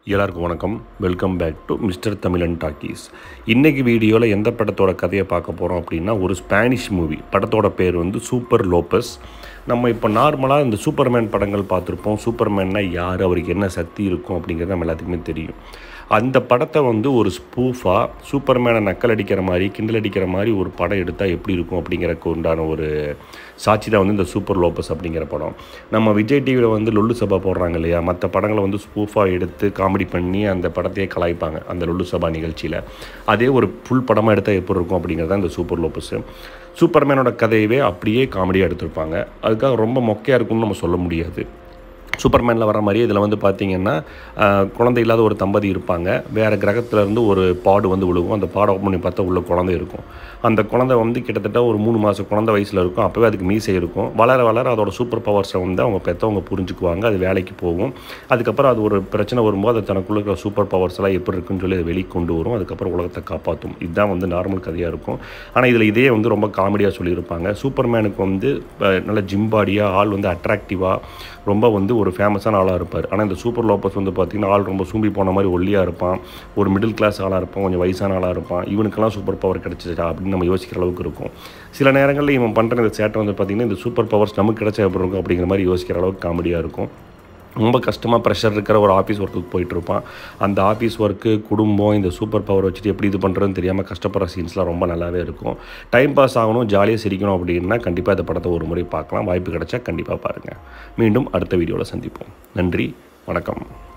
எல்லாருக்கும் வணக்கம் welcome back to mister Tamilan talkies இன்றைக்கி வீடியோவில் எந்த படத்தோட கதையை பார்க்க போகிறோம் அப்படின்னா ஒரு ஸ்பானிஷ் மூவி படத்தோட பேர் வந்து சூப்பர் லோப்பஸ் நம்ம இப்போ நார்மலாக இந்த சூப்பர்மேன் படங்கள் பார்த்துருப்போம் சூப்பர்மேன்னா யார் அவருக்கு என்ன சக்தி இருக்கும் அப்படிங்கிறது நம்ம எல்லாத்துக்குமே தெரியும் அந்த படத்தை வந்து ஒரு ஸ்பூஃபாக சூப்பர்மேனை நக்கல் அடிக்கிற மாதிரி கிண்டல் அடிக்கிற மாதிரி ஒரு படம் எடுத்தால் எப்படி இருக்கும் அப்படிங்கிறக்கு உண்டான ஒரு சாட்சி தான் வந்து இந்த சூப்பர் லோப்பஸ் அப்படிங்கிற படம் நம்ம விஜய் டிவியில் வந்து லொல்லு சபா போடுறாங்க இல்லையா மற்ற படங்களை வந்து ஸ்பூஃபாக எடுத்து காமெடி பண்ணி அந்த படத்தையே கலாய்ப்பாங்க அந்த லொல்லு சபா நிகழ்ச்சியில் அதே ஒரு ஃபுல் படமாக எடுத்தால் எப்படி இருக்கும் அப்படிங்கிறது தான் இந்த சூப்பர் லோப்பஸ் சூப்பர்மேனோட கதையவே அப்படியே காமெடியாக எடுத்திருப்பாங்க அதுக்காக ரொம்ப மொக்கையாக இருக்கும்னு நம்ம சொல்ல முடியாது சூப்பர்மேனில் வர மாதிரி இதில் வந்து பார்த்திங்கன்னா ஆஹ், குழந்தை இல்லாத ஒரு தம்பதி இருப்பாங்க வேறு கிரகத்துலேருந்து ஒரு பாடு வந்து விழுகும் அந்த பாடை ஓப்பன் பண்ணி பார்த்தா உள்ள குழந்தை இருக்கும் அந்த குழந்தை வந்து கிட்டத்தட்ட ஒரு மூணு மாதம் குழந்தை வயசில் இருக்கும் அப்போவே அதுக்கு மீசை இருக்கும் வளர வளர அதோட சூப்பர் பவர்ஸை வந்து அவங்க பெற்றவங்க புரிஞ்சுக்குவாங்க அது வேலைக்கு போகும் அதுக்கப்புறம் அது ஒரு பிரச்சனை வரும்போது அது தனக்குள்ள இருக்கிற சூப்பர் பவர்ஸ் எல்லாம் எப்படி இருக்குன்னு சொல்லி அதை வெளியே கொண்டு வரும் அதுக்கப்புறம் உலகத்தை காப்பாற்றும் இதுதான் வந்து நார்மல் கதையாக இருக்கும் ஆனால் இதில் இதே வந்து ரொம்ப காமெடியாக சொல்லியிருப்பாங்க சூப்பர்மேனுக்கு வந்து அஹ், நல்ல ஜிம்பாடியாக ஆள் வந்து அட்ராக்டிவாக ரொம்ப வந்து ஒரு ஃபேமஸான ஆளாக இருப்பார் ஆனால் இந்த சூப்பர் லோப்பஸ் வந்து பார்த்திங்கன்னா ஆள் ரொம்ப சூம்பி போன மாதிரி ஒல்லியாக இருப்பான் ஒரு மிடில் கிளாஸ் ஆளாக இருப்பான் கொஞ்சம் வயசான ஆளாக இருப்பான் இவனுக்கெல்லாம் சூப்பர் பவர் கிடச்சிச்சா அப்படின்னு நம்ம யோசிக்கிற அளவுக்கு இருக்கும் சில நேரங்களில் இவன் பண்ணுற இந்த சேட்டை வந்து பார்த்திங்கன்னா இந்த சூப்பர் பவர்ஸ் நமக்கு கிடைச்சா எப்படி இருக்கும் அப்படிங்கிற மாதிரி யோசிக்கிற அளவுக்கு காமெடியாக இருக்கும் ரொம்ப கஷ்டமாக ப்ரெஷர் இருக்கிற ஒரு ஆஃபீஸ் ஒர்க்குக்கு போயிட்டுருப்பான் அந்த ஆஃபீஸ் ஒர்க்கு குடும்பம் இந்த சூப்பர் பவர் வச்சுட்டு எப்படி இது பண்ணுறதுன்னு தெரியாமல் கஷ்டப்படுற சீன்ஸ்லாம் ரொம்ப நல்லாவே இருக்கும் டைம் பாஸ் ஆகணும் ஜாலியாக சிரிக்கணும் அப்படின்னா கண்டிப்பாக இந்த படத்தை ஒரு முறை பார்க்கலாம் வாய்ப்பு கிடைச்சா கண்டிப்பாக பாருங்கள் மீண்டும் அடுத்த வீடியோவில் சந்திப்போம் நன்றி வணக்கம்